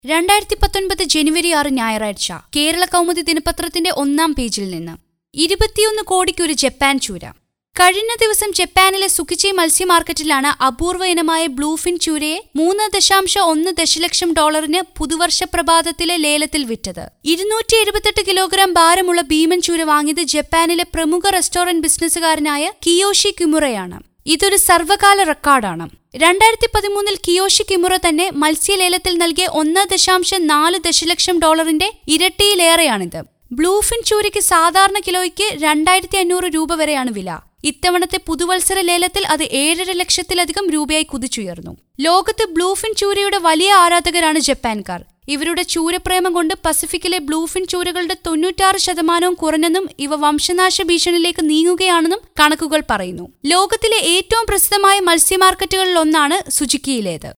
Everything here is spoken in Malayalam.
രണ്ടായിരത്തി പത്തൊൻപത് ജനുവരി ആറ് ഞായറാഴ്ച കേരള കൗമുദി ദിനപത്രത്തിന്റെ ഒന്നാം പേജിൽ നിന്ന് ഇരുപത്തിയൊന്ന് കോടിക്കൊരു ജപ്പാൻ ചൂര കഴിഞ്ഞ ദിവസം ജപ്പാനിലെ സുക്കിച്ചി മത്സ്യ മാർക്കറ്റിലാണ് അപൂർവ ഇനമായ ബ്ലൂഫിൻ ചൂരയെ മൂന്ന് ദശാംശം ഒന്ന് ദശലക്ഷം ഡോളറിന് പുതുവർഷ പ്രഭാതത്തിലെ ലേലത്തിൽ വിറ്റത് ഇരുന്നൂറ്റി എഴുപത്തെട്ട് കിലോഗ്രാം ഭാരമുള്ള ഭീമൻ ചൂര വാങ്ങിയത് ജപ്പാനിലെ പ്രമുഖ റെസ്റ്റോറന്റ് ബിസിനസ്സുകാരനായ കിയോഷി കിമുറയാണ് ഇതൊരു സർവകാല റെക്കോർഡാണ് രണ്ടായിരത്തി പതിമൂന്നിൽ കിയോഷി കിമുറ തന്നെ മത്സ്യലേലത്തിൽ നൽകിയ ഒന്ന് ദശാംശം നാല് ദശലക്ഷം ഡോളറിന്റെ ഇരട്ടിയിലേറെയാണിത് ബ്ലൂഫിൻ ചൂരയ്ക്ക് സാധാരണ കിലോയ്ക്ക് രണ്ടായിരത്തി അഞ്ഞൂറ് രൂപ വരെയാണ് വില ഇത്തവണത്തെ പുതുവത്സര ലേലത്തിൽ അത് ഏഴര ലക്ഷത്തിലധികം രൂപയായി കുതിച്ചുയർന്നു ലോകത്ത് ബ്ലൂഫിൻ ചൂരയുടെ വലിയ ആരാധകരാണ് ജപ്പാൻകാർ ഇവരുടെ ചൂരപ്രേമം കൊണ്ട് പസഫിക്കിലെ ബ്ലൂഫിൻ ചൂരകളുടെ തൊണ്ണൂറ്റാറ് ശതമാനവും കുറഞ്ഞെന്നും ഇവ വംശനാശ ഭീഷണിയിലേക്ക് നീങ്ങുകയാണെന്നും കണക്കുകൾ പറയുന്നു ലോകത്തിലെ ഏറ്റവും പ്രസിദ്ധമായ മത്സ്യ മാർക്കറ്റുകളിലൊന്നാണ് സുജുക്കിയിലേത്